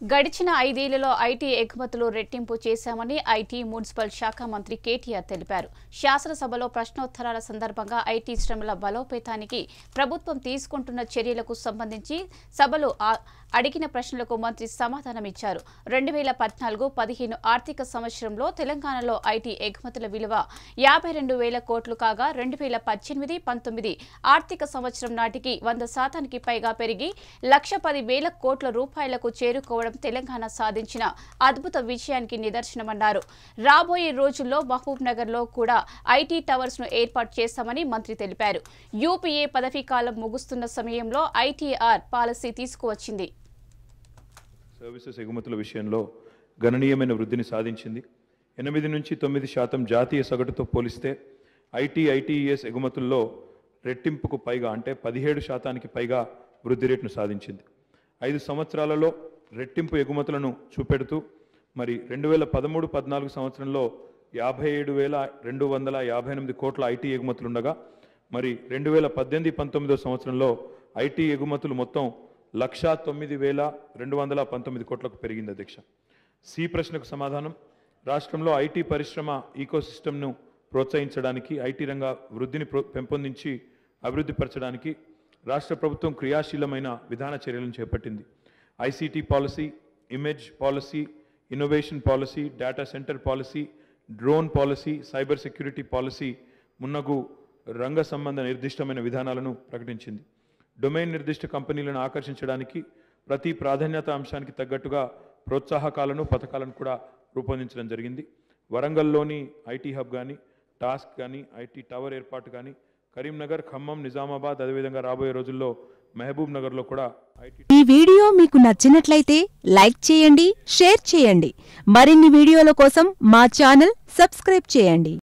గడిచిన ఐదేళ్లలో ఐటీ ఎగుమతులు రెట్టింపు చేశామని ఐటీ మున్సిపల్ శాఖ మంత్రి కేటీఆర్ తెలిపారు శాసనసభలో ప్రశ్నోత్తరాల సందర్భంగా ఐటీ శ్రమల బలోపేతానికి ప్రభుత్వం తీసుకుంటున్న చర్యలకు సంబంధించి సభలో ఆ- అడిగిన ప్రశ్నలకు మంత్రి సమాధానమిచ్చారు రెండు వేల పద్నాలుగు పదిహేను ఆర్థిక సంవత్సరంలో తెలంగాణలో ఐటీ ఎగుమతుల విలువ యాభై రెండు వేల కోట్లు కాగా రెండు వేల పద్దెనిమిది పంతొమ్మిది ఆర్థిక సంవత్సరం నాటికి వంద శాతానికి పైగా పెరిగి లక్ష పది వేల కోట్ల రూపాయలకు చేరుకోవడం తెలంగాణ సాధించిన అద్భుత విజయానికి నిదర్శనమన్నారు రాబోయే రోజుల్లో మహబూబ్ నగర్ లో కూడా ఐటీ టవర్స్ ను ఏర్పాటు చేస్తామని మంత్రి తెలిపారు యూపీఏ పదవీ కాలం ముగుస్తున్న సమయంలో ఐటీఆర్ పాలసీ తీసుకువచ్చింది సర్వీసెస్ ఎగుమతుల విషయంలో గణనీయమైన వృద్ధిని సాధించింది ఎనిమిది నుంచి తొమ్మిది శాతం జాతీయ సగటుతో పోలిస్తే ఐటీ ఐటీఈఎస్ ఎగుమతుల్లో రెట్టింపుకు పైగా అంటే పదిహేడు శాతానికి పైగా వృద్ధి రేటును సాధించింది ఐదు సంవత్సరాలలో రెట్టింపు ఎగుమతులను చూపెడుతూ మరి రెండు వేల పదమూడు పద్నాలుగు సంవత్సరంలో యాభై ఏడు వేల రెండు వందల యాభై ఎనిమిది కోట్ల ఐటీ ఎగుమతులు ఉండగా మరి రెండు వేల పద్దెనిమిది పంతొమ్మిదో సంవత్సరంలో ఐటీ ఎగుమతులు మొత్తం లక్షా తొమ్మిది వేల రెండు వందల పంతొమ్మిది కోట్లకు పెరిగింది అధ్యక్ష సి ప్రశ్నకు సమాధానం రాష్ట్రంలో ఐటీ పరిశ్రమ ఈకోసిస్టమ్ను ప్రోత్సహించడానికి ఐటీ రంగ వృద్ధిని ప్రో- పెంపొందించి అభివృద్ధి పరచడానికి రాష్ట్ర ప్రభుత్వం క్రియాశీలమైన విధాన చర్యలను చేపట్టింది ICT policy image policy innovation policy data centre policy drone policy cyber security policy మున్నగు రంగ సంబంధ నిర్దిష్టమైన విధానాలను ప్రకటించింది డొమైన్ నిర్దిష్ట కంపెనీలను ఆకర్షించడానికి ప్రతి ప్రాధాన్యత అంశానికి తగ్గట్టుగా ప్రోత్సాహకాలను పథకాలను కూడా రూపొందించడం జరిగింది వరంగల్లోని ఐటీ హబ్ కానీ టాస్క్ కానీ ఐటీ టవర్ ఏర్పాటు కానీ కరీంనగర్ ఖమ్మం నిజామాబాద్ అదేవిధంగా రాబోయే రోజుల్లో మహబూబ్ నగర్లో కూడా ఐటీ ఈ వీడియో మీకు నచ్చినట్లయితే లైక్ చేయండి షేర్ చేయండి మరిన్ని వీడియోల కోసం మా ఛానల్ సబ్స్క్రైబ్ చేయండి